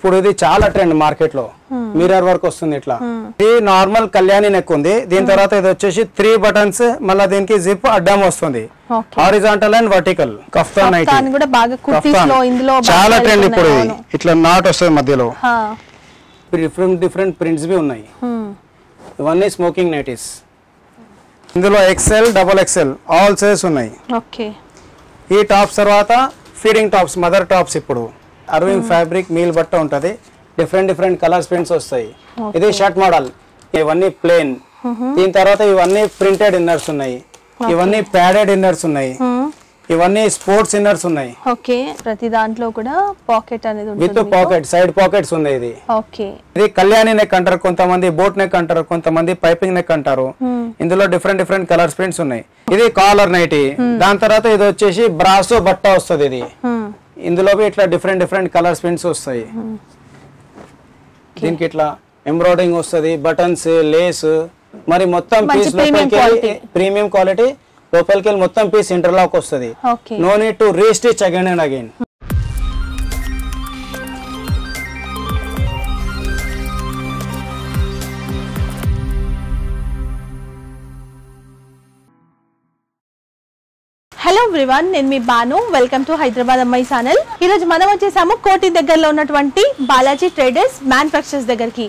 ఇప్పుడు ఇది చాలా ట్రెండ్ మార్కెట్ లో మిర్రర్ వర్క్ వస్తుంది ఇట్లా ఇది నార్మల్ కళ్యాణి నెక్ ఉంది దీని తర్వాత ఇది వచ్చేసి త్రీ బటన్స్ మళ్ళీ దీనికి జిప్ అడ్డం వస్తుంది okay horizontal and vertical kaftan night kaftan కూడా బాగా కుర్తీస్ లో ఇందులో బాగా చాలా ట్రెండ్ ఇప్పుడు ఇది అవును. ఇట్లా నాట్ వస్తుంది మధ్యలో హా. డిఫరెంట్ డిఫరెంట్ ప్రింట్స్ బి ఉన్నాయి హ్మ్. ఇవన్నీ స్మోకింగ్ నైటీస్ ఇందులో XL double XL all size ఉన్నాయి ఓకే ఈ టాప్స్ తర్వాత ఫీడింగ్ టాప్స్ మదర్ టాప్స్ ఇప్పుడు అరవింగ్ ఫ్యాబ్రిక్ మీల్ బట్ట ఉంటుంది డిఫరెంట్ డిఫరెంట్ కలర్స్ ప్రింట్స్ వస్తాయి ఇది షర్ట్ మోడల్ ఇవన్నీ ప్లేన్ దీని తర్వాత ఇవన్నీ ప్రింటెడ్ ఇన్నర్స్ ఉన్నాయి ఇవన్నీ ప్యాడెడ్ ఇన్నర్స్ ఉన్నాయి హ్మ్. ఇవన్నీ స్పోర్ట్స్ ఇన్నర్స్ ఉన్నాయి ఓకే ప్రతి దాంట్లో కూడా పాకెట్ అనేది విత్ ఉంటుంది పాకెట్ సైడ్ పాకెట్స్ ఉంది ఇది ఓకే ఇది కళ్యాణి నెక్ అంటారు కొంతమంది బోట్ నెక్ అంటారు కొంతమంది పైపింగ్ నెక్ అంటారు ఇందులో డిఫరెంట్ డిఫరెంట్ కలర్స్ ప్రింట్స్ ఉన్నాయి ఇది కాలర్ నైటీ దాని తర్వాత ఇది వచ్చేసి బ్రాసో బట్ట వస్తుంది ఇది హ్మ్. ఇందులో బి ఇట్లా డిఫరెంట్ డిఫరెంట్ కలర్స్ ప్రింట్స్ వస్తాయి దీనికి ఇట్లా ఎంబ్రాయిడింగ్ వస్తుంది బటన్స్ లేస్ మరి మొత్తం మంచి పీస్ premium లోపలికి quality. ప్రీమియం క్వాలిటీ లోపలికి వెళ్ళి మొత్తం పీస్ ఇంటర్లాక్ వస్తుంది okay no need to restitch again and again hello everyone నేను మీ బాను వెల్కమ్ టు హైదరాబాద్ అమ్మాయి ఛానల్ ఈ రోజు మనం వచ్చేసాము కోటి దగ్గరలో ఉన్నటువంటి బాలాజీ ట్రేడర్స్ మ్యానుఫ్యాక్చర్స్ దగ్గరికి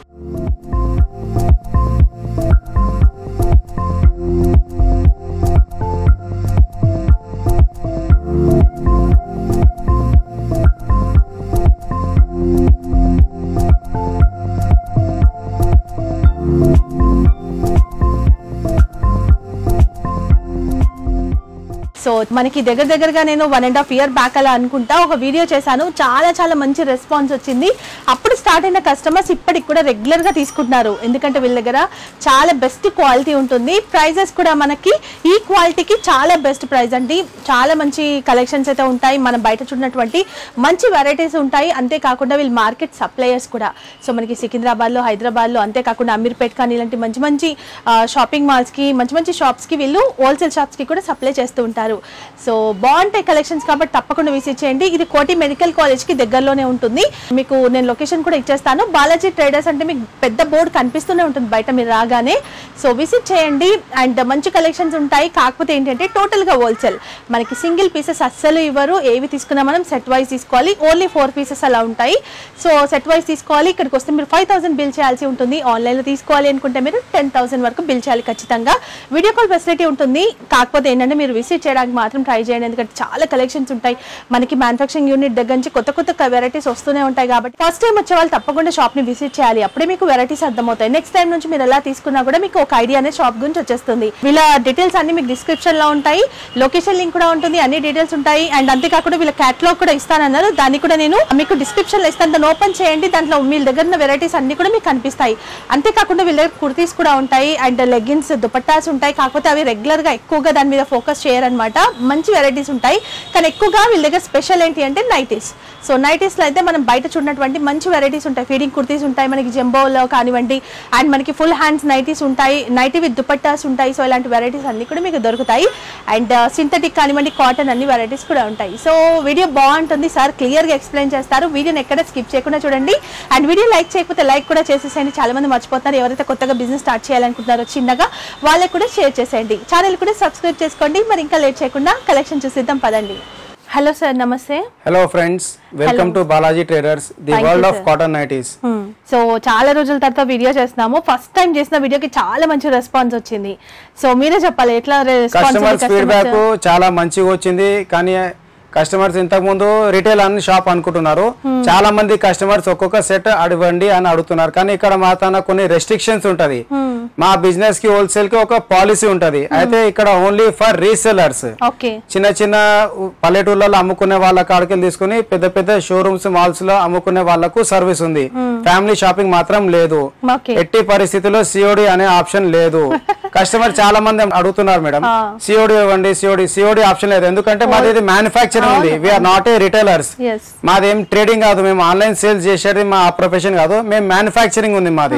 సో మనకి దగ్గర దగ్గరగా నేను one and half year back అలా అనుకుంటా ఒక వీడియో చేశాను చాలా చాలా మంచి రెస్పాన్స్ వచ్చింది అప్పుడు స్టార్ట్ అయిన కస్టమర్స్ ఇప్పటికి కూడా రెగ్యులర్ గా తీసుకుంటున్నారు ఎందుకంటే వీళ్ళ దగ్గర చాలా బెస్ట్ క్వాలిటీ ఉంటుంది ప్రైజెస్ కూడా మనకి ఈ క్వాలిటీకి చాలా బెస్ట్ ప్రైస్ అండి చాలా మంచి కలెక్షన్స్ అయితే ఉంటాయి మనం బయట చూడనటువంటి మంచి వెరైటీస్ ఉంటాయి అంతేకాకుండా వీళ్ళు మార్కెట్ సప్లయర్స్ కూడా సో మనకి సికింద్రాబాద్లో హైదరాబాద్లో అంతేకాకుండా అమీర్పేట్ కానీ ఇలాంటి మంచి మంచి షాపింగ్ మాల్స్కి మంచి మంచి షాప్స్కి వీళ్ళు హోల్సేల్ షాప్స్కి కూడా సప్లై చేస్తూ ఉంటారు సో బాగుంటాయి కలెక్షన్స్ కాబట్టి తప్పకుండా విజిట్ చేయండి ఇది కోటి మెడికల్ కాలేజ్కి దగ్గరలోనే ఉంటుంది మీకు నేను లొకేషన్ కూడా ఇచ్చేస్తాను బాలాజీ ట్రేడర్స్ అంటే మీకు పెద్ద బోర్డు కనిపిస్తూనే ఉంటుంది బయట మీరు రాగానే సో విజిట్ చేయండి అండ్ మంచి కలెక్షన్స్ ఉంటాయి కాకపోతే ఏంటంటే టోటల్గా హోల్సేల్ మనకి సింగిల్ పీసెస్ అస్సలు ఇవ్వరు ఏవి తీసుకున్నా మనం సెట్ వైజ్ తీసుకోవాలి ఓన్లీ ఫోర్ పీసెస్ అలా ఉంటాయి సో సెట్ వైజ్ తీసుకోవాలి ఇక్కడికి వస్తే మీరు ఫైవ్ థౌసండ్ బిల్ చేయాల్సి ఉంటుంది ఆన్లైన్లో తీసుకోవాలి అనుకుంటే మీరు టెన్ థౌసండ్ వరకు బిల్ చేయాలి ఖచ్చితంగా వీడియో కాల్ ఫెసిలిటీ ఉంటుంది కాకపోతే ఏంటంటే మీరు విజిట్ చేయడానికి మాత్రం ట్రై చేయండి ఎందుకంటే చాలా కలెక్షన్స్ ఉంటాయి మనకి మ్యానుఫాక్చరింగ్ యూనిట్ దగ్గర నుంచి కొత్త కొత్త వెరైటీస్ వస్తూనే ఉంటాయి కాబట్టి ఫస్ట్ టైం వచ్చే వాళ్ళు తప్పకుండా షాప్ ని విజిట్ చేయాలి అప్పుడే మీకు వెరైటీస్ అర్థమవుతాయి నెక్స్ట్ టైం నుంచి మీరు ఎలా తీసుకున్నా కూడా మీకు ఒక ఐడియా అనేది షాప్ గురించి వచ్చేస్తుంది వీళ్ళ డీటెయిల్స్ అన్ని మీకు డిస్క్రిప్షన్ లో ఉంటాయి లొకేషన్ లింక్ కూడా ఉంటుంది అన్ని డీటెయిల్స్ ఉంటాయి అండ్ అంతేకాకుండా వీళ్ళ క్యాటలాగ్ కూడా ఇస్తానన్నారు దాన్ని కూడా నేను మీకు డిస్క్రిప్షన్ లో ఇస్తాను దాన్ని ఓపెన్ చేయండి దాంట్లో మీ దగ్గర ఉన్న వెరైటీస్ అన్ని కూడా మీకు కనిపిస్తాయి అంతేకాకుండా వీళ్ళ దగ్గర కుర్తీస్ కూడా ఉంటాయి అండ్ లెగ్గిన్స్ దుపట్టాస్ ఉంటాయి కాకపోతే అవి రెగ్యులర్ గా ఎక్కువగా దాని మీద ఫోకస్ చేయరనమాట మంచి వెరైటీస్ ఉంటాయి కానీ ఎక్కువగా వీళ్ళ దగ్గర స్పెషల్ ఏంటి అంటే నైటీస్ సో నైటీస్ లో అయితే మనం బయట చూడనటువంటి మంచి వెరైటీస్ ఉంటాయి ఫీడింగ్ కుర్తీస్ ఉంటాయి మనకి జంబోలో కానివ్వండి అండ్ మనకి ఫుల్ హ్యాండ్స్ నైటీస్ ఉంటాయి నైటీ విత్ దుపట్టాస్ ఉంటాయి సో ఇలాంటి వెరైటీస్ అన్ని కూడా మీకు దొరుకుతాయి అండ్ సింథటిక్ కానివ్వండి కాటన్ అన్ని వెరైటీస్ కూడా ఉంటాయి సో వీడియో బాగుంటుంది సార్ క్లియర్ గా ఎక్స్ప్లెయిన్ చేస్తారు వీడియోని ఎక్కడ స్కిప్ చేయకుండా చూడండి అండ్ వీడియో లైక్ చేయకపోతే లైక్ కూడా చేసేసేయండి చాలా మంది మర్చిపోతున్నారు ఎవరైతే కొత్తగా బిజినెస్ స్టార్ట్ చేయాలనుకుంటున్నారో చిన్నగా వాళ్ళకి కూడా షేర్ చేసేయండి ఛానల్ కూడా సబ్స్క్రైబ్ చేసుకోండి మరి ఇంకా లేట్ చేయకుండా కలెక్షన్ చూసిద్దాం పదండి హలో సార్ నమస్తే hello friends welcome to Balaji traders the Thank you, world of sir. Cotton nighties so చాలా రోజుల తర్వాత వీడియో చేస్తున్నాము ఫస్ట్ టైం చేసిన వీడియోకి చాలా మంచి రెస్పాన్స్ వచ్చింది సో మీరే చెప్పాలి ఎట్లా రెస్పాన్స్ కస్టమర్స్ ఫీడ్బ్యాక్ చాలా మంచిగా వచ్చింది కానీ కస్టమర్స్ ఇంతకు ముందు రిటైల్ అన్ని షాప్ అనుకుంటున్నారు చాలా మంది కస్టమర్స్ ఒక్కొక్క సెట్ అడవండి అని అడుగుతున్నారు కానీ ఇక్కడ మా తన కొన్ని రెస్ట్రిక్షన్స్ ఉంటది మా బిజినెస్ కి హోల్సేల్ కి ఒక పాలసీ ఉంటది అయితే ఇక్కడ ఓన్లీ ఫర్ రీసెలర్స్ ఓకే చిన్న చిన్న పల్లెటూళ్ళలో అమ్ముకునే వాళ్ళ కాడికి తీసుకుని పెద్ద పెద్ద షోరూమ్స్ మాల్స్ లో అమ్ముకునే వాళ్ళకు సర్వీస్ ఉంది ఫ్యామిలీ షాపింగ్ మాత్రం లేదు ఓకే ఎట్టి పరిస్థితుల్లో సిఓడి అనే ఆప్షన్ లేదు కస్టమర్ చాలా మంది అడుగుతున్నారు మేడం సిఓడి ఇవ్వండి సిఓడి సిఓడి ఆప్షన్ లేదు ఎందుకంటే మాది ఇది మ్యానుఫాక్చరింగ్ ఉంది we're not a retailers yes మాది ఏం ట్రేడింగ్ కాదు మేము ఆన్లైన్ సేల్స్ చేసేది మా ప్రొఫెషన్ కాదు మేము మ్యానుఫాక్చరింగ్ ఉంది మాది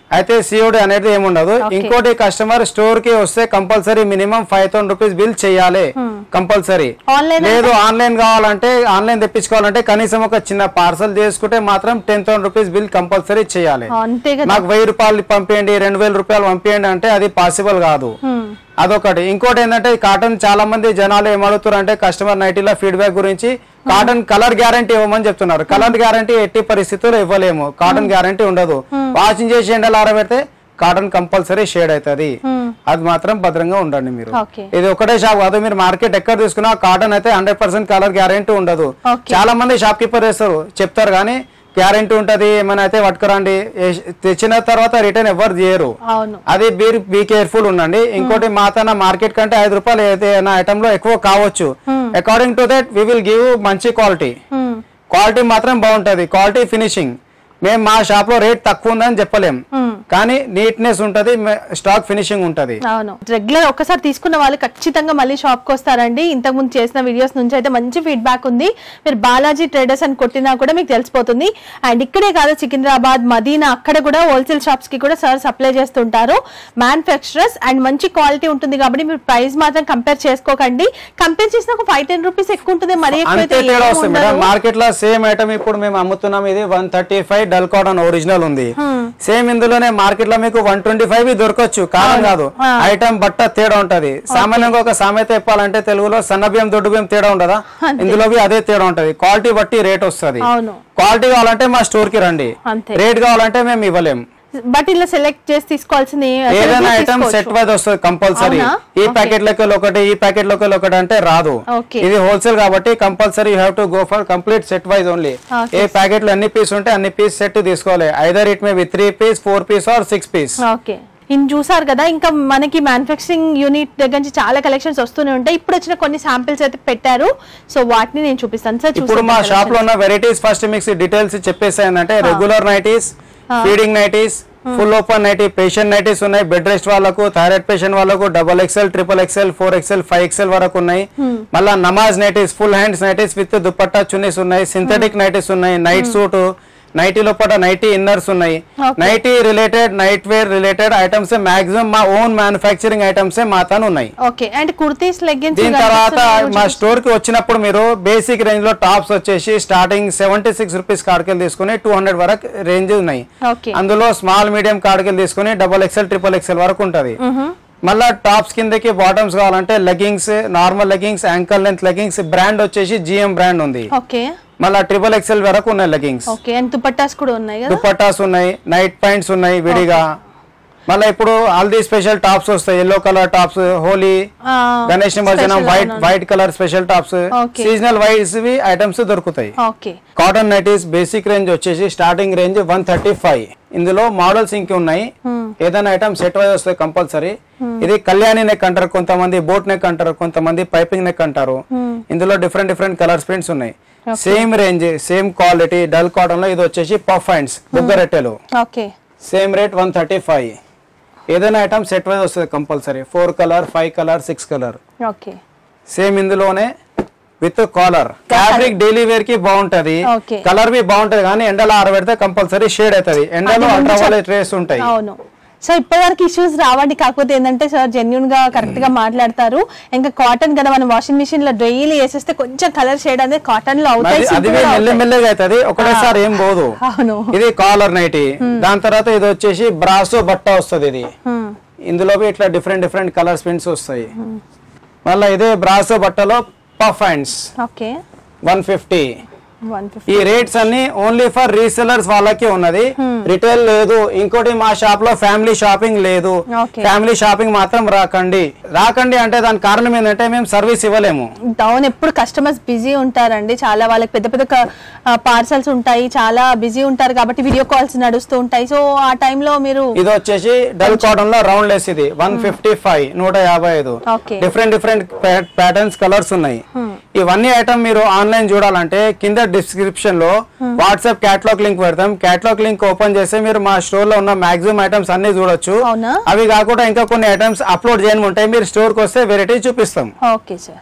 అయితే సిఓడి అనేది ఏముండదు ఇంకోటి కస్టమర్ స్టోర్ కి వస్తే compulsory minimum five thousand rupees bill చేయాలి కంపల్సరీ ఆన్లైన్ లేదు ఆన్లైన్ కావాలంటే ఆన్లైన్ తెప్పించుకోవాలంటే కనీసం ఒక చిన్న పార్సల్ చేసుకుంటే మాత్రం ten thousand rupees bill compulsory చేయాలి అంతే కదా నాకు వెయ్యి రూపాయలు పంపించండి రెండు వేల రూపాయలు పంపించండి అంటే అది పాసిబుల్ కాదు హ్మ్. అదొకటి ఇంకోటి ఏంటంటే ఈ కాటన్ చాలా మంది జనాలు ఏమడుగుతారు అంటే కస్టమర్ నైటీలో ఫీడ్బ్యాక్ గురించి కాటన్ కలర్ గ్యారంటీ ఇవ్వమని చెప్తున్నారు కలర్ గ్యారంటీ ఎట్టి పరిస్థితుల్లో ఇవ్వలేము కాటన్ గ్యారంటీ ఉండదు వాషింగ్ చేసి ఎండలు ఆరబెడితే కాటన్ కంపల్సరీ షేడ్ అవుతుంది హ్మ్. అది మాత్రం భద్రంగా ఉండండి మీరు ఓకే ఇది ఒకటే షాప్ కాదు మీరు మార్కెట్ ఎక్కడ తీసుకున్నా కాటన్ అయితే హండ్రెడ్ పర్సెంట్ కలర్ గ్యారంటీ ఉండదు ఓకే. చాలా మంది షాప్ కీపర్ వేస్తారు చెప్తారు కానీ గ్యారంటీ ఉంటది ఏమైనా అయితే పట్టుకురండి ఏ- తెచ్చిన తర్వాత రిటర్న్ ఎవరు చేయరు అవును అది మీరు బీ కేర్ఫుల్ ఉండండి ఇంకోటి మా తన మార్కెట్ కంటే ఐదు రూపాయలు ఏదైనా ఐటమ్ లో ఎక్కువ కావచ్చు according to that we will give మంచి క్వాలిటీ హ్మ్. క్వాలిటీ మాత్రం బాగుంటది క్వాలిటీ ఫినిషింగ్ మేము మా షాప్ లో రేట్ తక్కువ ఉందని చెప్పలేం హ్మ్. కానీ నీట్నెస్ ఉంటది స్టాక్ ఫినిషింగ్ ఉంటది అవును రెగ్యులర్ ఒక్కసారి తీసుకున్న వాళ్ళు ఖచ్చితంగా మళ్ళీ షాప్ కి వస్తారండి ఇంతకు ముందు చేసిన వీడియోస్ నుంచి అయితే మంచి ఫీడ్బ్యాక్ ఉంది మీరు బాలాజీ ట్రేడర్స్ అని కొట్టినా కూడా మీకు తెలిసిపోతుంది అండ్ ఇక్కడే కాదు సికింద్రాబాద్ మదీనా అక్కడ కూడా హోల్సేల్ షాప్స్ కి కూడా సార్ సప్లై చేస్తుంటారు మ్యానుఫ్యాక్చరర్స్ అండ్ మంచి క్వాలిటీ ఉంటుంది కాబట్టి మీరు ప్రైస్ మాత్రం కంపేర్ చేసుకోకండి కంపేర్ చేసిన ఒక ఫైవ్ టెన్ రూపీస్ ఎక్కువ ఉంటుంది మరి ఎక్కువ అంతే అయితే తేడా ఏం వస్తుంది ఉండదు. మేడం మార్కెట్ లో సేమ్ ఐటమ్ ఇప్పుడు మేము అమ్ముతున్నాం ఇది one thirty five dull cotton original ఉంది సేమ్ ఇందులోనే మార్కెట్ లో మీకు వన్ ట్వంటీ ఫైవ్ దొరకచ్చు కారణం కాదు ఆ. ఐటమ్ బట్ట తేడా ఉంటది సామాన్యంగా ఒక సామెత చెప్పాలంటే తెలుగులో సన్న బియ్యం దొడ్డు బియ్యం తేడా ఉండదా ఇందులో బి అదే తేడా ఉంటది క్వాలిటీ బట్టి రేట్ వస్తది అవును క్వాలిటీ కావాలంటే మా స్టోర్ కి రండి అంతే రేట్ కావాలంటే మేము ఇవ్వలేం బట్ ఇలా సెలెక్ట్ చేసి తీసుకోవాల్సింది ఏదైనా ఐటమ్ సెట్ వైజ్ వస్తుంది కంపల్సరీ అవునా? ఈ ప్యాకెట్ లెక్కలు ఒకటి ఈ ప్యాకెట్ లెక్కలు ఒకటి అంటే రాదు ఓకే ఇది హోల్సేల్ కాబట్టి compulsory you have to go for complete set wise only Okay. ఏ ప్యాకెట్ లో ఎన్ని పీస్ ఉంటే అన్ని పీస్ సెట్ తీసుకోవాలి either it may be three piece four piece or six piece okay ఇన్ చూసారు కదా ఇంకా మనకి మ్యానుఫ్యాక్చరింగ్ యూనిట్ దగ్గర నుంచి చాలా కలెక్షన్స్ వస్తూనే ఉంటాయి ఇప్పుడు వచ్చిన కొన్ని శాంపిల్స్ అయితే పెట్టారు సో వాటిని నేను చూపిస్తాను సార్ ఇప్పుడు మా షాప్ లో ఉన్న వెరైటీస్ ఫస్ట్ మీకు డీటెయిల్స్ చెప్పేసి ఏంటంటే regular nighties feeding nighties full open nighty patient nighties ఉన్నాయి బెడ్ రెస్ట్ వాళ్ళకు థైరాయిడ్ పేషెంట్ వాళ్ళకు double XL triple XL four XL five XL వరకు ఉన్నాయి మళ్ళా నమాజ్ nighties full hands nighties with dupatta chunnis ఉన్నాయి సింథటిక్ నైటీస్ ఉన్నాయి నైట్ సూట్ నైటీ లోపల నైటీ ఇన్నర్స్ ఉన్నాయి Okay. Nighty related night wear related items maximum మా ఓన్ మ్యానుఫ్యాక్చరింగ్ ఐటమ్స్ మా తను ఉన్నాయి ఓకే అండ్ కుర్తీస్ లెగ్గిన్స్ దీని తర్వాత మా స్టోర్ కి వచ్చినప్పుడు మీరు బేసిక్ రేంజ్ లో టాప్స్ వచ్చేసి స్టార్టింగ్ సెవెంటీ సిక్స్ రూపీస్ కాడికెళ్ళి తీసుకుని టూ హండ్రెడ్ వరకు రేంజ్ ఉన్నాయి ఓకే అందులో స్మాల్ మీడియం కాడికెళ్ళి తీసుకుని డబల్ ఎక్స్ఎల్ ట్రిపుల్ ఎక్స్ఎల్ వరకు ఉంటది మళ్ళా టాప్స్ కిందకి బాటమ్స్ కావాలంటే leggings normal leggings ankle length leggings brand వచ్చేసి జిఎం బ్రాండ్ ఉంది ఓకే మళ్ళా ట్రిపుల్ ఎక్స్ఎల్ వరకు ఉన్నాయి లెగ్గింగ్స్ ఓకే అండ్ దుపట్టాస్ కూడా ఉన్నాయి కదా దుపట్టాస్ ఉన్నాయి నైట్ పాయింట్స్ ఉన్నాయి విడిగా మళ్ళీ ఇప్పుడు హల్దీ స్పెషల్ టాప్స్ వస్తాయి ఎల్లో కలర్ టాప్స్ హోలీ ఆ, గణేష్ నిమజ్జనం special వైట్ అవును. White colour special tops Okay. Seasonal wise వి ఐటమ్స్ దొరుకుతాయి okay cotton nighties basic range వచ్చేసి starting range one thirty five ఇందులో మోడల్స్ ఇంక ఉన్నాయి ఏదైనా ఐటమ్ సెట్ వైజ్ వస్తాయి కంపల్సరీ ఇది కళ్యాణి నెక్ అంటారు కొంతమంది బోట్ నెక్ అంటారు కొంతమంది పైపింగ్ నెక్ అంటారు ఇందులో డిఫరెంట్ డిఫరెంట్ కలర్స్ ప్రింట్స్ ఉన్నాయి same range same quality dull cotton లో ఇది వచ్చేసి పఫ్ హ్యాండ్స్ బుగ్గరెట్టెలు okay same rate one thirty five ఏదైనా ఐటమ్ సెట్ వైజ్ వస్తుంది compulsory four colour five colour six colour okay same ఇందులోనే with collar fabric daily wear కి బాగుంటది Okay. Colour B బాగుంటది కానీ ఎండలో ఆరబెడితే కంపల్సరీ షేడ్ అవుతది ఎండలో అల్ట్రా వైలెట్ రేస్ ఉంటాయి అవును సో ఇప్పటివరకు ఇష్యూస్ రావండి కాకపోతే ఏంటంటే సార్ జెన్యున్ గా కరెక్ట్ గా మాట్లాడతారు ఇంకా కాటన్ కదా మనం వాషింగ్ మిషన్ లో డైలీ వేసేస్తే కొంచెం కలర్ షేడ్ అనేది కాటన్ లో అవుతాయి అది- అది simple గా మెల్ల అవుతాయి. మెల్లగా అవుతుంది ఒకటేసారి ఏం పోదు అవును ఇది కాలర్ నైటీ దాని తర్వాత ఇది వచ్చేసి బ్రాసో బట్ట వస్తుంది ఇది Hmm. ఇందులో బి ఇట్లా డిఫరెంట్ డిఫరెంట్ కలర్స్ ప్రింట్స్ వస్తాయి మళ్ళీ ఇదే బ్రాసో బట్టలో puff hands okay one fifty one fifty ఈ రేట్స్ అన్ని ఓన్లీ ఫర్ రీసెలర్స్ వాళ్ళకి ఉన్నది రిటైల్ లేదు ఇంకోటి మా షాప్ లో ఫ్యామిలీ షాపింగ్ లేదు Okay. ఫ్యామిలీ షాపింగ్ మాత్రం రాకండి రాకండి అంటే దాని కారణం ఏంటంటే మేము సర్వీస్ ఇవ్వలేము డౌన్ ఎప్పుడు కస్టమర్స్ బిజీ ఉంటారండి చాలా వాళ్ళకి పెద్ద పెద్ద పార్సల్స్ ఉంటాయి చాలా బిజీ ఉంటారు కాబట్టి వీడియో కాల్స్ నడుస్తూ ఉంటాయి సో ఆ టైంలో మీరు ఇది వచ్చేసి డల్ కాటన్ లో రౌండ్ లెస్ ఇది వన్ ఫిఫ్టీ ఫైవ్ నూట యాభై ఐదు Okay. Different different patterns colours ఉన్నాయి ఇవన్నీ ఐటమ్ మీరు ఆన్లైన్ చూడాలంటే కింద డిస్క్రిప్షన్ లో వాట్సాప్ క్యాటలాగ్ లింక్ పెడతాం క్యాటలాగ్ లింక్ ఓపెన్ చేస్తే మీరు మా స్టోర్ లో ఉన్న మాక్సిమం ఐటమ్స్ అన్ని చూడొచ్చు అవునా? అవి కాకుండా ఇంకా కొన్ని ఐటమ్స్ అప్లోడ్ చేయని ఉంటాయి మీరు స్టోర్ కి వస్తే వెరైటీ చూపిస్తాం ఓకే సార్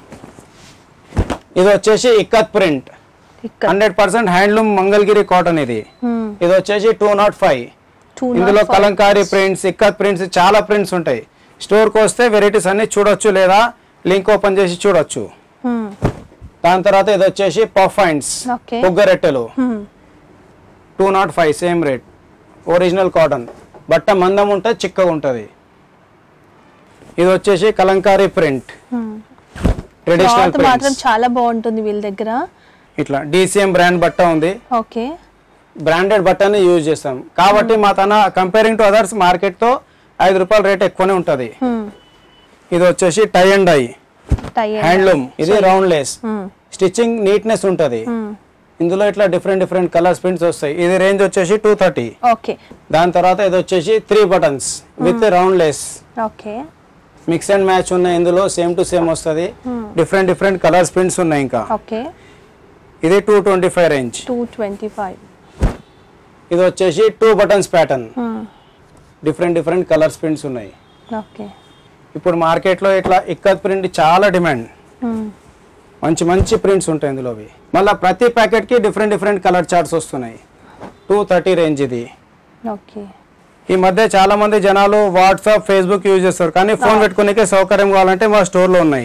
ఇది వచ్చేసి ఇక్కత్ ప్రింట్ ఇక్కడ hundred percent handloom Mangalagiri cotton ఇది ఇది వచ్చేసి టూ నాట్ ఫైవ్ Two ఇందులో కలంకారీ ప్రింట్స్ ఇక్కత్ ప్రింట్స్ చాలా ప్రింట్స్ ఉంటాయి స్టోర్కి వస్తే వెరైటీస్ అన్ని చూడొచ్చు లేదా లింక్ ఓపెన్ చేసి చూడొచ్చు Hmm. దాని తర్వాత ఇది వచ్చేసి పఫ్ ఫైండ్స్ Okay. పొగ్గరెట్టెలు Hmm. Two naught five same rate original cotton బట్ట మందం ఉంటుంది చిక్కగా ఉంటుంది ఇది వచ్చేసి Kalamkari print Hmm. Traditional cloth మాత్రం చాలా బాగుంటుంది వీళ్ళ దగ్గర ఇట్లా డిసిఎం బ్రాండ్ బట్ట ఉంది ఓకే బ్రాండెడ్ బట్టని యూజ్ చేస్తాం కాబట్టి మా తన కంపేరింగ్ టు అదర్స్ మార్కెట్తో ఐదు రూపాయల రేట్ ఎక్కువనే ఉంటుంది ఇది వచ్చేసి tie and dye tie handloom ఇది రౌండ్ లేస్ స్టిచ్చింగ్ నీట్నెస్ ఉంటుంది ఇందులో ఇట్లా డిఫరెంట్ డిఫరెంట్ కలర్స్ ప్రింట్స్ వస్తాయి ఇది రేంజ్ వచ్చేసి టూ థర్టీ ఓకే దాని తర్వాత ఇది వచ్చేసి three buttons with round lace okay mix and match ఉన్నాయి ఇందులో సేమ్ టు సేమ్ వస్తుంది డిఫరెంట్ డిఫరెంట్ కలర్స్ ప్రింట్స్ ఉన్నాయి ఇంకా ఓకే ఇది two twenty five range two twenty five ఇది వచ్చేసి two buttons pattern different different colours prints ఉన్నాయి okay ఇప్పుడు మార్కెట్లో ఇట్లా ఇక్కత్ ప్రింట్ చాలా డిమాండ్ మంచి మంచి ప్రింట్స్ ఉంటాయి ఇందులో అవి మళ్ళీ ప్రతి ప్యాకెట్కి డిఫరెంట్ డిఫరెంట్ కలర్ చార్ట్స్ వస్తున్నాయి టూ థర్టీ రేంజ్ ఇది ఓకే ఈ మధ్య చాలా మంది జనాలు వాట్సాప్ ఫేస్బుక్ యూజ్ చేస్తారు కానీ ఫోన్ పెట్టుకునే సౌకర్యం కావాలంటే మా స్టోర్లో ఉన్నాయి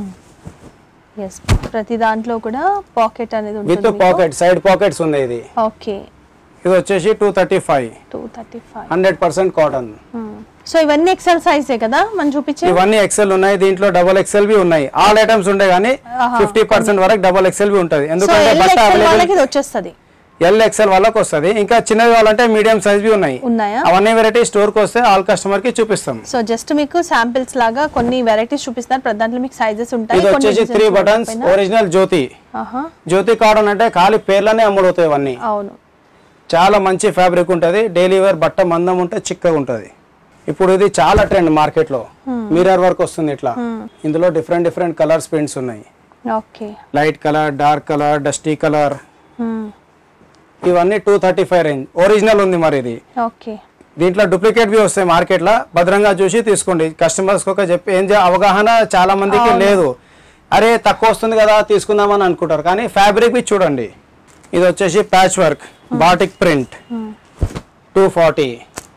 ఎస్ ప్రతి దాంట్లో కూడా పాకెట్ అనేది విత్ ఉంటుంది పాకెట్ సైడ్ పాకెట్స్ ఉన్నాయి ఇది ఓకే ఇది వచ్చేసి two thirty five two thirty five hundred percent cotton so ఇవన్నీ ఎక్సెల్ సైజే కదా మనం చూపించే ఇవన్నీ ఎక్సెల్ ఉన్నాయి దీంట్లో డబల్ ఎక్సెల్ బి ఉన్నాయి ఆల్ ఐటమ్స్ ఉంటాయి కానీ ఆహా, ఫిఫ్టీ పర్సెంట్ వరకు డబల్ ఎక్సెల్ బి ఉంటుంది సో ఎందుకంటే ఎల్ బట్ట ఎక్సెల్ అవైలబుల్ వాళ్ళకి ఇది వచ్చేస్తుంది ఎల్ ఎక్సెల్ వాళ్ళకి వస్తుంది ఇంకా చిన్నది కావాలంటే మీడియం సైజ్ బి ఉన్నాయి ఉన్నాయా అవన్నీ వెరైటీ స్టోర్ కి వస్తే ఆల్ కస్టమర్ కి చూపిస్తాం సో జస్ట్ మీకు శాంపిల్స్ లాగా కొన్ని వెరైటీస్ చూపిస్తారు ప్రతి దాంట్లో మీకు సైజెస్ ఉంటాయి ఇది కొన్ని వచ్చేసి designs త్రీ ఉంటాయి బటన్స్ పైన. ఒరిజినల్ జ్యోతి ఆహా, జ్యోతి కాటన్ అంటే ఖాళీ పేర్లనే అమ్ముడవుతాయి ఇవన్నీ అవును చాలా మంచి ఫ్యాబ్రిక్ ఉంటుంది డైలీ వేర్ బట్ట మందం ఉంటే చిక్కగా ఉంటుంది ఇప్పుడు ఇది చాలా ట్రెండ్ మార్కెట్ లో మిర్రర్ వర్క్ వస్తుంది ఇట్లా ఇందులో డిఫరెంట్ డిఫరెంట్ కలర్స్ ప్రింట్స్ ఉన్నాయి okay light colour dark colour dusty colour ఇవన్నీ two thirty five range original ఉంది మరి ఇది ఓకే దీంట్లో డూప్లికేట్ బి వస్తాయి మార్కెట్ లో భద్రంగా చూసి తీసుకోండి కస్టమర్స్ ఒక చెప్పి ఏం చే- అవగాహన చాలా మందికి లేదు అరే తక్కువ వస్తుంది కదా తీసుకుందామని అనుకుంటారు కానీ ఫ్యాబ్రిక్ బి చూడండి ఇది వచ్చేసి patch work batik print two forty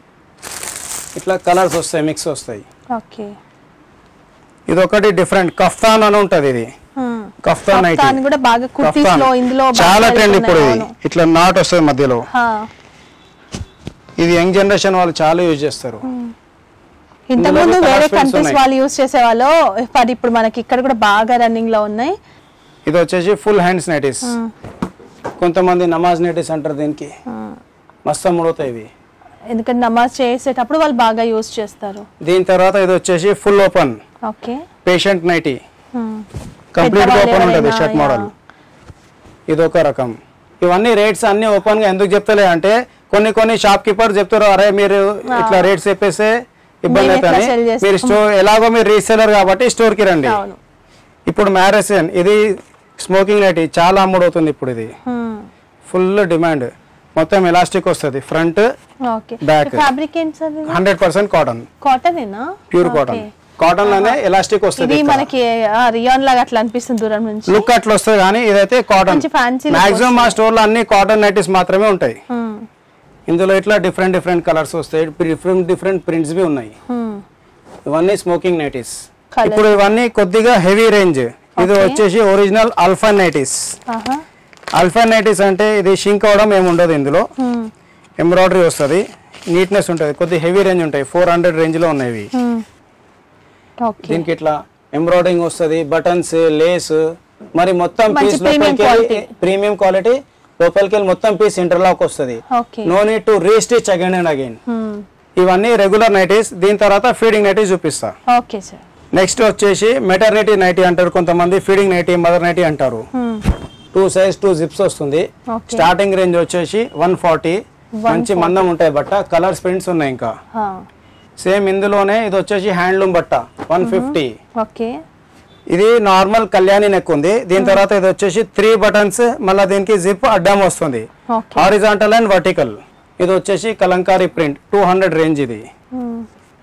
ఇట్లా కలర్స్ వస్తాయి మిక్స్ వస్తాయి ఓకే ఇది ఒకటి డిఫరెంట్ కఫ్తాన్ అని ఉంటుంది ఇది కఫ్తాన్ అయితే కఫ్తాన్ కూడా బాగా కుర్తీస్ కఫ్తాన్ లో ఇందులో బాగా చాలా ట్రెండ్ ఇప్పుడు వెళ్తున్నాయి, ఇది ఇట్లా నాట్ వస్తుంది మధ్యలో హా. ఇది యంగ్ జనరేషన్ వాళ్ళు చాలా యూజ్ చేస్తారు ఇంతకుముందు ఇందులో వేరే colours prints కంట్రీస్ ఉన్నాయి. వాళ్ళు యూస్ చేసేవాళ్ళు బట్ ఇప్పుడు మనకి ఇక్కడ కూడా బాగా రన్నింగ్ లో ఉన్నాయి ఇది వచ్చేసి ఫుల్ హ్యాండ్స్ నైటీస్ కొంతమంది నమాజ్ నైటీస్ అంటారు దీనికి మస్తు ముడవుతాయి ఇవి ఎందుకంటే నమాజ్ చేసేటప్పుడు వాళ్ళు బాగా యూస్ చేస్తారు దీని తర్వాత ఇది వచ్చేసి full open okay patient nighty complete గా పెద్దవాళ్ళు ఓపెన్ ఉంటుంది ఎవరైనా, షర్ట్ యా. మోడల్ ఇది ఒక రకం ఇవన్నీ రేట్స్ అన్ని ఓపెన్ గా ఎందుకు చెప్తలే అంటే కొన్ని కొన్ని షాప్ కీపర్ చెప్తారు అరే మీరు ఇట్లా రేట్స్ చెప్పేస్తే ఇబ్బంది మేము ఇట్లా అవుతుంది sell చేస్తాం. మీరు స్టోర్ ఎలాగో మీరు రీసెలర్ కాబట్టి స్టోర్ కి రండి అవును ఇప్పుడు మ్యారేజ్ ఇది స్మోకింగ్ నైటీ చాలా అమ్ముడవుతుంది ఇప్పుడు ఇది ఫుల్ డిమాండ్ మొత్తం ఎలాస్టిక్ వస్తుంది ఫ్రంట్ ఓకే Back. ఫ్యాబ్రిక్ ఏంటి sir hundred percent cotton cotton ఏనా ప్యూర్ కాటన్ కాటన్ లోనే ఎలాస్టిక్ ఇది వస్తుంది మనకి రియాన్ లాగా అట్లా అనిపిస్తుంది దూరం నుంచి లుక్ అట్లా వస్తుంది కానీ ఇదైతే కాటన్ మంచి fancy look మాక్సిమం మా స్టోర్ లో అన్ని కాటన్ నైటీస్ మాత్రమే ఉంటాయి Hmm. ఇందులో ఇట్లా డిఫరెంట్ డిఫరెంట్ కలర్స్ వస్తాయి డిఫరెంట్ డిఫరెంట్ ప్రింట్స్ బి ఉన్నాయి Hmm. ఇవన్నీ స్మోకింగ్ నైటీస్ Colour. ఇప్పుడు ఇవన్నీ కొద్దిగా హెవీ రేంజ్ ఇది వచ్చేసి ఒరిజినల్ అల్ఫా నైటీస్ ఆహా. అల్ఫా నైటీస్ అంటే ఇది షింక్ అవడం ఏమి ఉండదు ఇందులో Hmm. ఎంబ్రాయిడరీ వస్తుంది నీట్నెస్ ఉంటుంది కొద్ది హెవీ రేంజ్ ఉంటాయి ఫోర్ హండ్రెడ్ రేంజ్ లో ఉన్నాయి ఇవి Hmm. ఓకే దీనికి ఇట్లా ఎంబ్రాయిడింగ్ వస్తుంది బటన్స్ లేస్ మరి మొత్తం మంచి పీస్ premium లోపలికి quality. ప్రీమియం క్వాలిటీ లోపలికి వెళ్ళి మొత్తం పీస్ ఇంటర్లాక్ వస్తుంది okay no need to restitch again and again Hmm. ఇవన్నీ రెగ్యులర్ నైటీస్ దీని తర్వాత ఫీడింగ్ నైటీస్ చూపిస్తా ఓకే సార్ నెక్స్ట్ వచ్చేసి మెటర్నిటీ నైటీ అంటారు కొంతమంది ఫీడింగ్ నైటీ మదర్ నైటీ అంటారు Hmm. Two size two zips వస్తుంది Okay. స్టార్టింగ్ రేంజ్ వచ్చేసి వన్ ఫార్టీ మంచి మందం ఉంటాయి బట్ట కలర్స్ ప్రింట్స్ ఉన్నాయి ఇంకా హా. సేమ్ ఇందులోనే ఇది వచ్చేసి హ్యాండ్లూమ్ బట్ట వన్ ఫిఫ్టీ ఓకే ఇది నార్మల్ కళ్యాణి నెక్ ఉంది దీని తర్వాత ఇది వచ్చేసి త్రీ బటన్స్ మళ్ళీ దీనికి జిప్ అడ్డం వస్తుంది ఓకే హారిజాంటల్ అండ్ వర్టికల్ ఇది వచ్చేసి Kalamkari print two hundred range ఇది Hmm.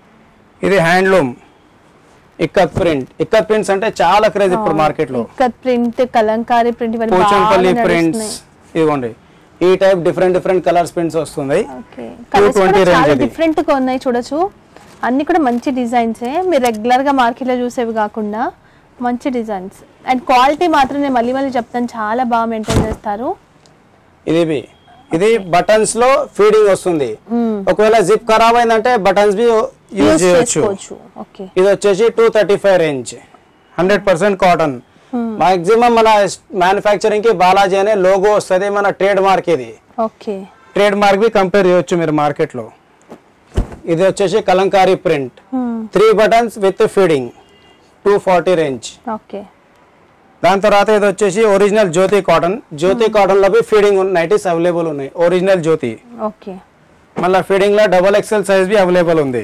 ఇది handloom ikat print ikat prints అంటే చాలా క్రేజ్ ఇప్పుడు మార్కెట్ లో ఇక్కత్ ప్రింట్ కలంకారీ ప్రింట్ ఇవన్నీ పోచంపల్లి బాగా ప్రింట్స్ నడుస్తున్నాయి. ఇదిగోండి ఈ type different different colours prints వస్తుంది ఓకే కలర్స్ 220 కూడా range చాలా ఇది. డిఫరెంట్ గా ఉన్నాయి చూడొచ్చు అన్ని కూడా మంచి డిజైన్సే మీరు రెగ్యులర్ గా మార్కెట్ లో చూసేవి కాకుండా మంచి డిజైన్స్ అండ్ క్వాలిటీ మాత్రం నేను మళ్ళీ మళ్ళీ చెప్తాను చాలా బాగా మెయింటైన్ చేస్తారు ఇది బి ఇది బటన్స్ లో ఫీడింగ్ వస్తుంది ఒకవేళ జిప్ ఖరాబ్ అయిందంటే బటన్స్ బి యూజ్ యూస్ చేయొచ్చు చేసుకోవచ్చు ఓకే ఇది వచ్చేసి two thirty five range hundred percent cotton maximum మన మ్యానుఫ్యాక్చరింగ్ కి బాలాజీ అనే లోగో వస్తుంది మన ట్రేడ్ మార్క్ ఇది ఓకే ట్రేడ్ మార్క్ బి కంపేర్ చేయొచ్చు మీరు మార్కెట్ లో ఇది వచ్చేసి Kalamkari print three buttons with feeding two forty range okay దాని తర్వాత ఇది వచ్చేసి original Jyoti cotton Jyoti cotton లో బి ఫీడింగ్ నైటీస్ అవైలబుల్ ఉన్నాయి ఒరిజినల్ జ్యోతి ఓకే మళ్ళీ ఫీడింగ్ లో డబల్ ఎక్స్ఎల్ సైజ్ బి అవైలబుల్ ఉంది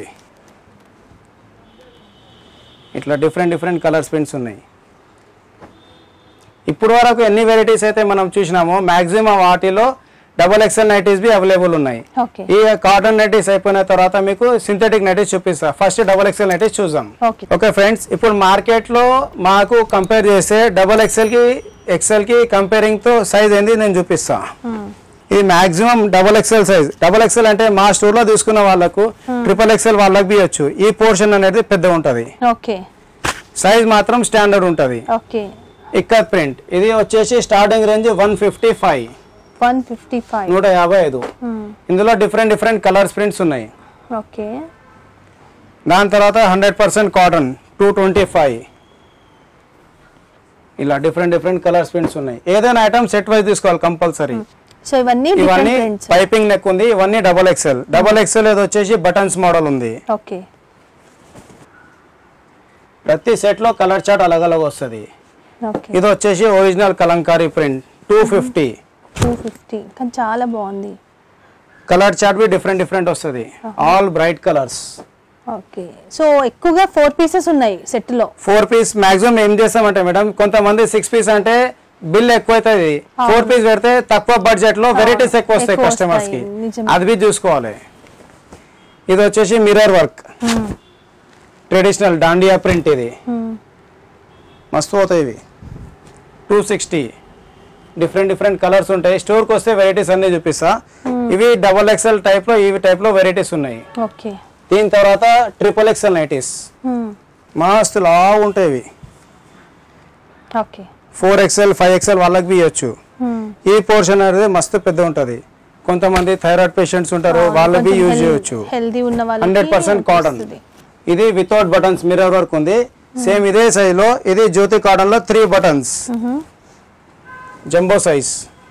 ఇట్లా డిఫరెంట్ డిఫరెంట్ కలర్స్ ప్రింట్స్ ఉన్నాయి ఇప్పుడు వరకు ఎన్ని వెరైటీస్ అయితే మనం చూసినామో మాక్సిమం వాటిలో డబల్ ఎక్స్ఎల్ నైటీస్ బి అవైలబుల్ ఉన్నాయి ఓకే ఈ కాటన్ నైటీస్ అయిపోయిన తర్వాత మీకు సింథటిక్ నైటీస్ చూపిస్తా ఫస్ట్ డబల్ ఎక్స్ఎల్ నైటీస్ చూద్దాం ఓకే ఓకే ఫ్రెండ్స్ ఇప్పుడు మార్కెట్ లో మాకు కంపేర్ చేస్తే డబల్ ఎక్స్ఎల్ కి ఎక్స్ఎల్ కి కంపేరింగ్ తో సైజ్ ఏంది నేను చూపిస్తా ఇది maximum double XL size double XL అంటే మా స్టోర్ లో తీసుకున్న వాళ్ళకు ట్రిపుల్ ఎక్స్ఎల్ వాళ్ళకి బియొచ్చు ఈ పోర్షన్ అనేది పెద్ద ఉంటది ఓకే సైజ్ మాత్రం స్టాండర్డ్ ఉంటది ఓకే ఇక్కత్ ప్రింట్ ఇది వచ్చేసి starting range one fifty five one fifty five నూట యాభై ఐదు ఇందులో డిఫరెంట్ డిఫరెంట్ కలర్స్ ప్రింట్స్ ఉన్నాయి ఓకే దాని తర్వాత hundred percent cotton two twenty five ఇలా డిఫరెంట్ డిఫరెంట్ కలర్స్ ప్రింట్స్ ఉన్నాయి ఏదైనా ఐటమ్ సెట్ వైజ్ తీసుకోవాలి కంపల్సరీ సో ఇవన్నీ డిఫరెంట్ ఇవన్నీ ప్రింట్స్ పైపింగ్ నెక్ ఉంది ఇవన్నీ డబల్ ఎక్స్ఎల్ డబల్ ఎక్స్ఎల్ ఇది వచ్చేసి బటన్స్ మోడల్ ఉంది ఓకే ప్రతి సెట్ లో కలర్ చార్ట్ అలగ్ అలగ్ వస్తుంది ఓకే ఇది వచ్చేసి original kalamkari print two fifty two fifty కానీ చాలా బాగుంది కలర్ చార్ట్ బి డిఫరెంట్ డిఫరెంట్ వస్తుంది all bright colours okay so ఎక్కువగా ఫోర్ పీసెస్ ఉన్నాయి సెట్ లో ఫోర్ పీస్ మాక్సిమం ఏం చేస్తామంటే మేడం కొంతమంది సిక్స్ పీస్ అంటే బిల్ ఎక్కువ అవుతుంది ఫోర్ పీస్ పెడితే తక్కువ బడ్జెట్ లో వెరైటీస్ ఎక్కువ వస్తాయి ఎక్కువ కస్టమర్స్ కి వస్తాయి, నిజమే. అది బి చూసుకోవాలి ఇది వచ్చేసి mirror work traditional dandiya print ఇది మస్తు అవుతాయి ఇవి two sixty different different colours ఉంటాయి స్టోర్కి వస్తే వెరైటీస్ అన్ని చూపిస్తా ఇవి డబల్ ఎక్స్ఎల్ టైప్ లో ఇవి టైప్ లో వెరైటీస్ ఉన్నాయి ఓకే దీని తర్వాత ట్రిపుల్ ఎక్స్ఎల్ నైటీస్ మస్తు లా ఉంటాయి ఇవి okay four XL five XL వాళ్ళకి బి ఇవ్వచ్చు ఈ పోర్షన్ అనేది మస్తు పెద్ద ఉంటది కొంతమంది థైరాయిడ్ పేషెంట్స్ ఉంటారు వాళ్ళకి బి యూజ్ చేయొచ్చు హెల్దీ ఉన్న వాళ్ళకి హండ్రెడ్ పర్సెంట్ కాటన్ వస్తుంది. ఇది వితౌట్ బటన్స్ మిర్రర్ వర్క్ ఉంది సేమ్ ఇదే సైజ్ లో ఇది జ్యోతి కాటన్ లో త్రీ బటన్స్ జంబో సైజ్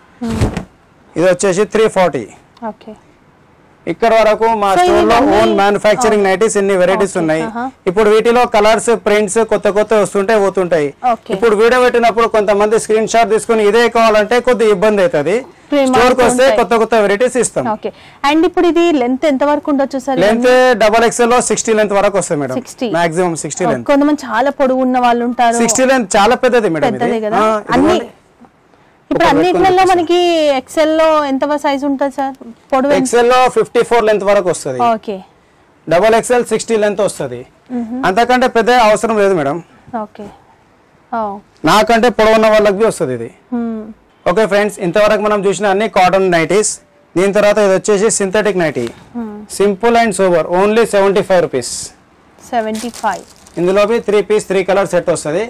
ఇది వచ్చేసి త్రీ ఫార్టీ ఓకే ఇక్కడ వరకు మా So, స్టోర్ లో ఇవన్నీ- ఓన్ మ్యానుఫ్యాక్చరింగ్ నైటీస్ ఇన్ని వెరైటీస్ Okay, ఉన్నాయి uh-huh. ఇప్పుడు వీటిలో కలర్స్ ప్రింట్స్ కొత్త కొత్త వస్తుంటాయి పోతుంటాయి Okay. ఇప్పుడు వీడియో పెట్టినప్పుడు కొంతమంది స్క్రీన్ షాట్ తీసుకుని ఇదే కావాలంటే కొద్ది ఇబ్బంది అవుతుంది Print స్టోర్ కి వస్తే మారుతుంటాయి. కొత్త కొత్త వెరైటీస్ ఇస్తాం ఓకే అండ్ ఇప్పుడు ఇది లెంత్ ఎంత వరకు ఉండొచ్చు సార్ లెంత్ డబల్ ఎక్స్ఎల్ లో సిక్స్టీ లెంత్ వరకు వస్తాయి మేడం 60. మాక్సిమం సిక్స్టీ లెంత్ కొంతమంది చాలా పొడుగు ఉన్న వాళ్ళు ఉంటారు సిక్స్టీ లెంత్ చాలా పెద్దది మేడం పెద్దదే ఇది కదా ఆ, అన్ని ఇదిగోండి. ఇప్పుడు ఒక అన్నిట్లలో పెట్టుకొని మనకి ఎక్సెల్ లో ఎంత సైజ్ ఉంటుంది సార్ పొడవు ఎంత? ఎక్సెల్ లో ఫిఫ్టీ ఫోర్ లెంత్ వరకు వస్తుంది okay double XL sixty length వస్తుంది అంతకంటే పెద్ద అవసరం లేదు మేడం ఓకే ఓ నాకంటే పొడవున్న వాళ్ళకి బి వస్తుంది ఇది హ్మ్. ఓకే ఫ్రెండ్స్ ఇంతవరకు మనం చూసిన అన్ని కాటన్ నైటీస్ దీని తర్వాత ఇది వచ్చేసి synthetic nightie simple and super only seventy five rupees seventy five ఇందులో బి three piece three colour set వస్తుంది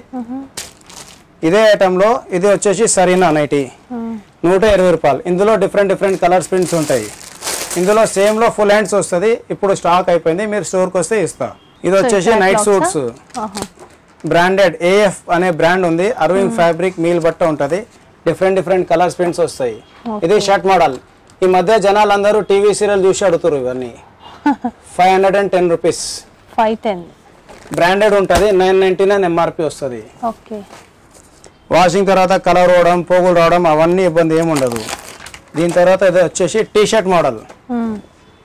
ఇదే ఐటెంలో ఇది వచ్చేసి సరీనా నైటీ నూట ఇరవై రూపాయలు ఇందులో డిఫరెంట్ డిఫరెంట్ కలర్స్ ప్రింట్స్ ఉంటాయి ఇందులో సేమ్ లో ఫుల్ హ్యాండ్స్ వస్తుంది ఇప్పుడు స్టాక్ అయిపోయింది మీరు స్టోర్కి వస్తే ఇస్తా ఇది వచ్చేసి ఇట్లా నైట్ clothes సూట్స్ ఆ? ఆహా. బ్రాండెడ్ ఏఎఫ్ అనే బ్రాండ్ ఉంది అరవింద్ ఫ్యాబ్రిక్ మీల్ బట్ట ఉంటది డిఫరెంట్ డిఫరెంట్ కలర్స్ ప్రింట్స్ వస్తాయి ఇది షర్ట్ మోడల్ ఈ మధ్య జనాలు అందరూ టీవీ సీరియల్ చూసి అడుగుతారు ఇవన్నీ five hundred and ten rupees five ten branded ఉంటుంది నైన్ నైన్టీ నైన్ ఎంఆర్పి వస్తుంది ఓకే వాషింగ్ తర్వాత కలర్ రావడం పోగులు రావడం అవన్నీ ఇబ్బంది ఏమి ఉండదు దీని తర్వాత ఇది వచ్చేసి టీ షర్ట్ మోడల్ హ్మ్.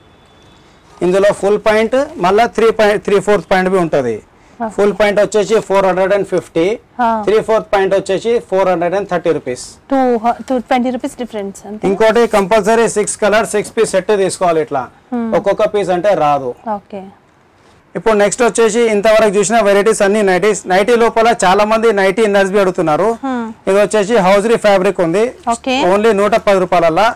ఇందులో ఫుల్ పాయింట్ మళ్ళీ three point three fourth point బి ఉంటుంది ఫుల్ పాయింట్ వచ్చేసి ఫోర్ హండ్రెడ్ అండ్ ఫిఫ్టీ ఆ. త్రీ ఫోర్త్ పాయింట్ వచ్చేసి four hundred and thirty rupees two two twenty rupees difference అంతే ఇంకోటి compulsory six colour six piece set తీసుకోవాలి ఇట్లా ఒక్కొక్క పీస్ అంటే రాదు ఓకే ఇప్పుడు నెక్స్ట్ వచ్చేసి ఇంతవరకు చూసిన వెరైటీస్ అన్ని నైటీస్ నైటీ లోపల చాలా మంది నైటీ ఇన్నర్స్ బి అడుగుతున్నారు ఇది వచ్చేసి హౌజరీ ఫ్యాబ్రిక్ ఉంది ఓకే ఓన్లీ నూట పది రూపాయల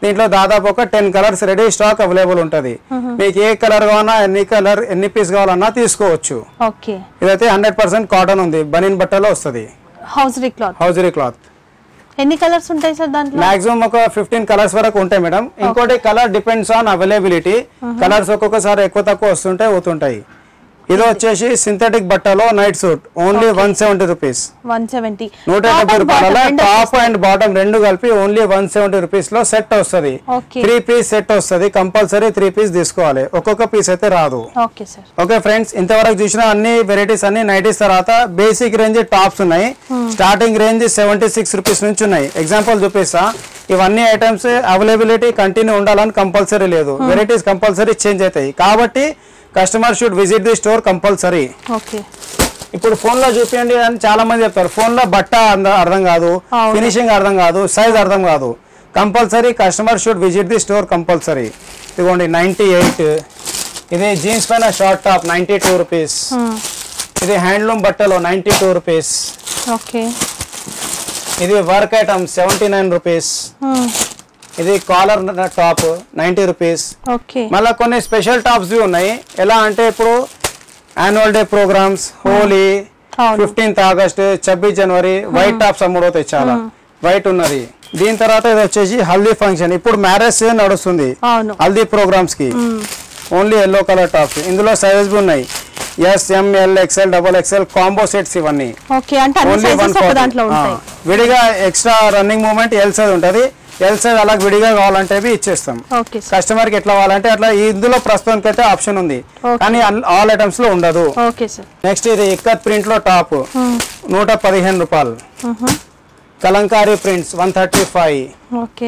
దీంట్లో దాదాపు ఒక ten colours ready stock available ఉంటది మీకు ఏ కలర్ కావాలన్నా ఎన్ని కలర్ ఎన్ని పీస్ కావాలన్నా తీసుకోవచ్చు ఓకే ఇదైతే హండ్రెడ్ పర్సెంట్ కాటన్ ఉంది బనీన్ బట్టలో వస్తుంది హౌజరీ క్లాత్ హౌజరీ క్లాత్ ఎన్ని కలర్స్ ఉంటాయి సార్ దాంట్లో మాక్సిమం ఒక ఫిఫ్టీన్ కలర్స్ వరకు ఉంటాయి మేడం ఇంకోటి colour depends on availability colours ఒక్కొక్కసారి ఎక్కువ తక్కువ వస్తుంటాయి పోతుంటాయి ఇది వచ్చేసి సింథటిక్ బట్టలో night suit only one seventy rupees one seventy నూట డెబ్బై రూపాయల టాప్ అండ్ బాటమ్ రెండు కలిపి ఓన్లీ వన్ సెవెంటీ రూపీస్ లో సెట్ వస్తుంది ఓకే త్రీ పీస్ సెట్ వస్తుంది కంపల్సరీ త్రీ పీస్ తీసుకోవాలి ఒక్కొక్క పీస్ అయితే రాదు ఓకే సార్ ఓకే ఫ్రెండ్స్ ఇంతవరకు చూసిన అన్ని వెరైటీస్ అన్ని నైటీస్ తర్వాత బేసిక్ రేంజ్ టాప్స్ ఉన్నాయి starting range seventy six rupees నుంచి ఉన్నాయి ఎగ్జాంపుల్ చూపిస్తా ఇవన్నీ ఐటమ్స్ అవైలబిలిటీ కంటిన్యూ ఉండాలని కంపల్సరీ లేదు వెరైటీస్ కంపల్సరీ చేంజ్ అవుతాయి కాబట్టి customer should visit the store compulsory okay ఇప్పుడు ఫోన్ లో చూపించండి అని చాలా మంది చెప్తారు ఫోన్ లో బట్ట అంద- అర్థం కాదు అవును. ఫినిషింగ్ అర్థం కాదు సైజ్ అర్థం కాదు compulsory customer should visit the store compulsory ఇదిగోండి నైన్టీ ఎయిట్ ఇది జీన్స్ పైన short top ninety two rupees ఇది హ్యాండ్లూమ్ బట్టలో నైన్టీ టూ రూపీస్ ఓకే ఇది work item seventy nine rupees ఇది collar top ninety rupees okay మళ్ళీ కొన్ని స్పెషల్ టాప్స్ బి ఉన్నాయి ఎలా అంటే ఇప్పుడు యాన్యువల్ డే ప్రోగ్రామ్స్ హోలీ అవును ఫిఫ్టీన్త్ ఆగస్ట్ ఛబ్బీస్ జనవరి వైట్ టాప్స్ అమ్ముడవుతాయి చాలా వైట్ ఉన్నది దీని తర్వాత ఇది వచ్చేసి హల్దీ ఫంక్షన్ ఇప్పుడు మ్యారేజ్ సీజన్ నడుస్తుంది అవును హల్దీ ప్రోగ్రామ్స్ కి ఓన్లీ ఎల్లో కలర్ టాప్స్ ఇందులో సైజెస్ బి ఉన్నాయి S M L XL double XL combo sets ఇవన్నీ ఓకే అంటే అన్ని ఓన్లీ వన్ సైజెస్ ఒక దాంట్లో ఉంటాయి విడిగా extra running moment L size ఉంటుంది ఎల్ సైజ్ అలా విడిగా కావాలంటే అవి ఇచ్చేస్తాం ఓకే సార్ కస్టమర్ కి ఎట్లా కావాలంటే అట్లా ఇందులో ప్రస్తుతానికి అయితే ఆప్షన్ ఉంది Okay. కానీ ఆల్ ఐటమ్స్ లో ఉండదు ఓకే సార్ నెక్స్ట్ ఇది ఇక్కత్ ప్రింట్ లో టాప్ నూట పదిహేను రూపాయలు kalamkari prints one thirty five okay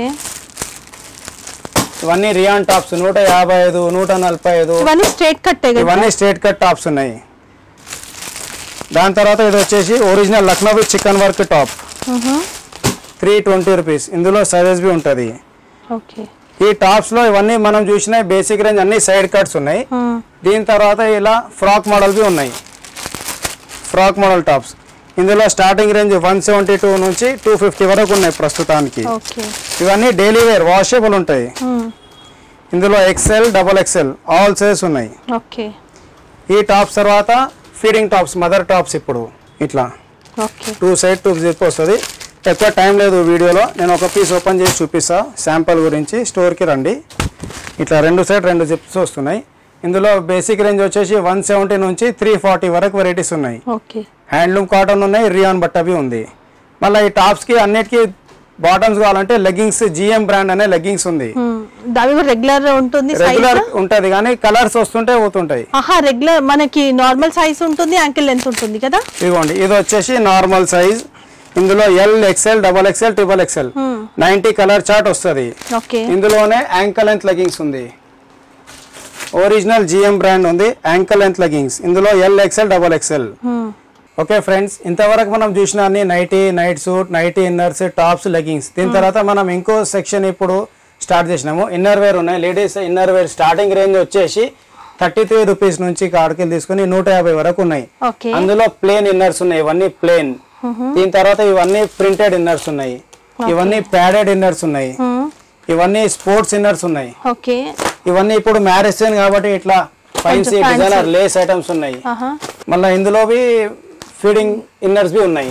ఇవన్నీ రియాన్ టాప్స్ నూట యాభై ఐదు నూట నలభై ఐదు ఇవన్నీ స్ట్రేట్ కట్టే కదా ఇవన్నీ స్ట్రేట్ కట్ టాప్స్ ఉన్నాయి దాని తర్వాత ఇది వచ్చేసి original Lucknowi chikan work top three twenty rupees ఇందులో సైజెస్ బి ఉంటుంది ఓకే ఈ టాప్స్ లో ఇవన్నీ మనం చూసిన బేసిక్ రేంజ్ అన్ని సైడ్ కట్స్ ఉన్నాయి దీని తర్వాత ఇలా ఫ్రాక్ మోడల్ బి ఉన్నాయి ఫ్రాక్ మోడల్ టాప్స్ ఇందులో starting range one seventy two నుంచి టూ ఫిఫ్టీ వరకు ఉన్నాయి ప్రస్తుతానికి ఓకే ఇవన్నీ డైలీ వేర్ వాషబుల్ ఉంటాయి ఇందులో XL double XL all size ఉన్నాయి ఓకే ఈ టాప్స్ తర్వాత ఫీడింగ్ టాప్స్ మదర్ టాప్స్ ఇప్పుడు ఇట్లా okay two side two zip వస్తుంది ఎక్కువ టైం లేదు వీడియోలో నేను ఒక పీస్ ఓపెన్ చేసి చూపిస్తా శాంపుల్ గురించి స్టోర్కి రండి ఇట్లా రెండు సైడ్ రెండు జిప్స్ వస్తున్నాయి ఇందులో బేసిక్ రేంజ్ వచ్చేసి వన్ సెవెంటీ నుంచి త్రీ ఫార్టీ వరకు వెరైటీస్ ఉన్నాయి ఓకే హ్యాండ్లూమ్ కాటన్ ఉన్నాయి రియాన్ బట్టవి ఉంది మళ్ళీ ఈ టాప్స్కి అన్నిటికీ బాటమ్స్ కావాలంటే లెగ్గింగ్స్ జిఎం బ్రాండ్ అనే లెగ్గింగ్స్ ఉంది అవి కూడా రెగ్యులర్ ఉంటుంది సైజ్ రెగ్యులర్ ఉంటది కానీ కలర్స్ వస్తుంటే పోతుంటాయి ఆహా రెగ్యులర్ మనకి నార్మల్ సైజ్ ఉంటుంది యాంకిల్ లెంత్ ఉంటుంది కదా ఇదిగోండి ఇది వచ్చేసి నార్మల్ సైజ్ ఇందులో L XL double XL triple XL ninety colour chart వస్తుంది ఓకే ఇందులోనే యాంకల్ లెంత్ లెగ్గింగ్స్ ఉంది ఒరిజినల్ జిఎం బ్రాండ్ ఉంది యాంకల్ లెంత్ లెగ్గింగ్స్ ఇందులో L XL double XL okay friends ఇంతవరకు మనం చూసిన అన్ని nightie night suit nightie inners tops leggings దీని తర్వాత మనం ఇంకో సెక్షన్ ఇప్పుడు స్టార్ట్ చేసినాము ఇన్నర్ వేర్ ఉన్నాయి ladies inner wear starting range వచ్చేసి థర్టీ త్రీ రూపీస్ నుంచి కాడికి తీసుకుని నూట యాభై వరకు ఉన్నాయి ఓకే అందులో ప్లేన్ ఇన్నర్స్ ఉన్నాయి ఇవన్నీ ప్లేన్ దీని తర్వాత ఇవన్నీ ప్రింటెడ్ ఇన్నర్స్ ఉన్నాయి ఇవన్నీ ప్యాడెడ్ ఇన్నర్స్ ఉన్నాయి ఇవన్నీ స్పోర్ట్స్ ఇన్నర్స్ ఉన్నాయి ఓకే ఇవన్నీ ఇప్పుడు మ్యారేజ్ సీజన్ కాబట్టి ఇట్లా ఫైన్సీ డిజైనర్ లేస్ ఐటమ్స్ ఉన్నాయి ఆహా మళ్ళీ ఇందులోవి ఫీడింగ్ ఇన్నర్స్ బి ఉన్నాయి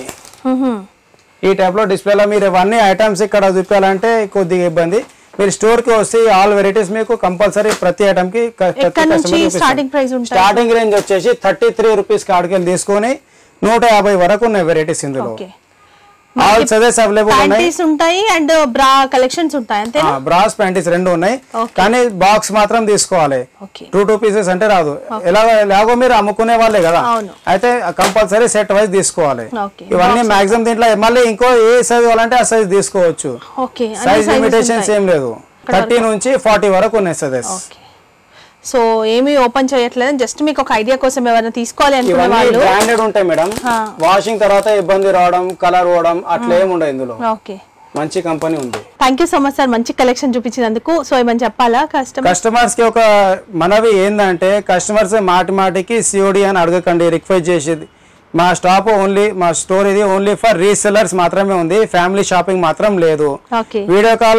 ఈ టైప్ లో డిస్ప్లేలో మీరు ఇవన్నీ ఐటమ్స్ ఇక్కడ చూపించాలంటే కొద్దిగా ఇబ్బంది మీరు స్టోర్ కి వస్తే ఆల్ వెరైటీస్ మీకు కంపల్సరీ ప్రతి ఐటమ్ కి క- ప్రతి ఎక్కడ నుంచి customer కి చూపిస్తాం. స్టార్టింగ్ ప్రైస్ ఉంటాయి స్టార్టింగ్ రేంజ్ వచ్చేసి థర్టీ త్రీ రూపీస్ కాడికి తీసుకొని నూట యాభై వరకు ఉన్నాయి వెరైటీస్ ఇందులో ఓకే ఆల్ సైజెస్ అవైలబుల్ ఉన్నాయి ప్యాంటీస్ ఉంటాయి అండ్ బ్రా కలెక్షన్స్ ఉంటాయి అంతే బ్రాస్ ప్యాంటీస్ రెండు ఉన్నాయి Okay. కానీ బాక్స్ మాత్రం తీసుకోవాలి ఓకే టూ టూ పీసెస్ అంటే రాదు ఎలా ఎలాగో మీరు అమ్ముకునే వాళ్ళే కదా అవును. అయితే కంపల్సరీ సెట్ వైజ్ తీసుకోవాలి ఓకే ఇవన్నీ మాక్సిమం దీంట్లో మళ్ళీ ఇంకో ఏ సైజ్ కావాలంటే ఆ సైజ్ తీసుకోవచ్చు ఓకే సైజ్ లిమిటేషన్స్ ఏం లేదు థర్టీ నుంచి ఫార్టీ వరకు ఉన్నాయి సైజెస్ ఓకే సో ఏమీ ఓపెన్ చేయట్లేదు జస్ట్ మీకు ఒక ఐడియా కోసం ఎవరైనా తీసుకోవాలి అనుకునే ఇవన్నీ వాళ్ళు బ్రాండెడ్ ఉంటాయి మేడం వాషింగ్ తర్వాత ఇబ్బంది రావడం కలర్ పోవడం అట్లా ఏమి ఉండదు ఇందులో ఓకే మంచి కంపెనీ ఉంది thank you so much sir మంచి కలెక్షన్ చూపించినందుకు సో ఏమని చెప్పాలా కస్టమర్ కస్టమర్స్ కి ఒక మనవి ఏంటంటే కస్టమర్స్ మాటి మాటికి సిఓడి అని అడగకండి రిక్వెస్ట్ చేసేది మా స్టాప్ ఓన్లీ మా స్టోర్ ఇది ఓన్లీ ఫర్ రీసెల్లర్స్ మాత్రమే ఉంది ఫ్యామిలీ షాపింగ్ మాత్రం లేదు ఓకే వీడియో కాల్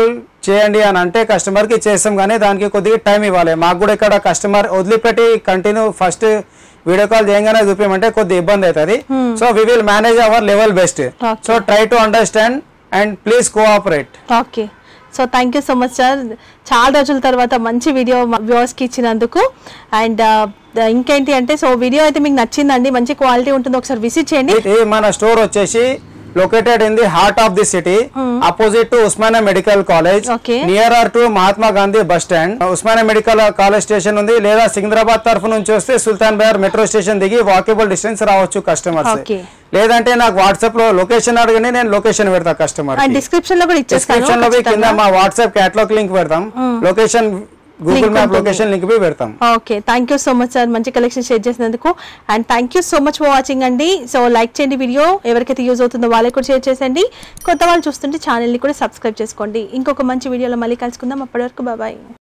చేయండి అని అంటే కస్టమర్ కి చేస్తాం కానీ దానికి కొద్దిగా టైం ఇవ్వాలి మాకు కూడా ఇక్కడ కస్టమర్ వదిలిపెట్టి కంటిన్యూ ఫస్ట్ వీడియో కాల్ చేయగానే చూపించమంటే కొద్ది ఇబ్బంది అవుతుంది so we will manage our level best Okay. So try to understand and please cooperate okay so thank you so much sir చాలా రోజుల తర్వాత మంచి వీడియో వ్యూవర్స్కి ఇచ్చినందుకు అండ్ ఇంకేంటి అంటే సో వీడియో అయితే మీకు నచ్చిందండి మంచి క్వాలిటీ ఉంటుంది ఒకసారి విజిట్ చేయండి ఇది మన స్టోర్ వచ్చేసి located in the heart of the city opposite to Osmania medical college Okay. Near or to Mahatma Gandhi bus stand Osmania medical college station ఉంది లేదా సికింద్రాబాద్ తరఫు నుంచి వస్తే సుల్తాన్ బయార్ మెట్రో స్టేషన్ దిగి వాకబుల్ డిస్టెన్స్ రావచ్చు కస్టమర్స్ Okay. లేదంటే నాకు వాట్సాప్ లో లొకేషన్ అడగని నేను లొకేషన్ పెడతా కస్టమర్ అండ్ డిస్క్రిప్షన్ లో కూడా ఇచ్చేస్తాను డిస్క్రిప్షన్ లో పోయి కింద ఖచ్చితంగా. మా వాట్సాప్ క్యాటలాగ్ లింక్ పెడతాం లొకేషన్ గూగుల్ Link మ్యాప్ ఉంటుంది. లొకేషన్ లింక్ పోయి పెడతాం okay thank you so much sir మంచి కలెక్షన్ షేర్ చేసినందుకు and thank you so much for watching అండి సో లైక్ చేయండి వీడియో ఎవరికైతే యూజ్ అవుతుందో వాళ్ళకి కూడా షేర్ చేసేయండి కొత్త వాళ్ళు చూస్తుంటే ఛానల్ని కూడా సబ్స్క్రైబ్ చేసుకోండి ఇంకొక మంచి వీడియోలో మళ్ళీ కలుసుకుందాం అప్పటి వరకు బాబాయ్